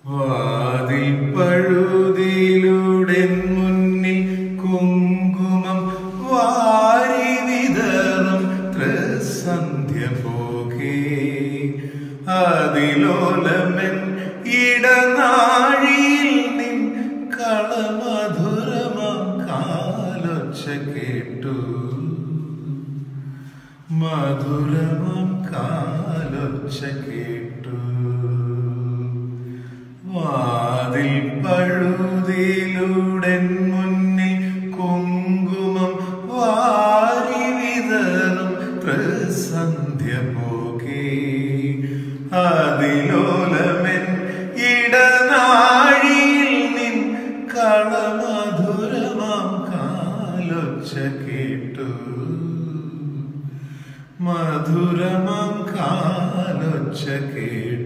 വാതിൽ പഴുതിയിലൂടെ മുന്നിൽ കുങ്കുമം വാരി വിതറും ത്രസന്ധ്യ പോകേ അതിലോലമൻ ഇടനാഴിയിൽ നിൻ കളമധുരമാം കാലൊച്ച കേട്ടു മധുരമാം കാലൊച്ച കേട്ടു വാതിൽ പഴുതിയിലൂടെ മുന്നിൽ കുങ്കുമം വാരി വിതറും പ്രസന്ധ്യ പോകേ അതിലോലമെൻ ഇടനാഴിയിൽ നിൻ കളമധുരമാം കാലൊച്ച കേട്ടു മധുരമാം കാലൊച്ച കേട്ടു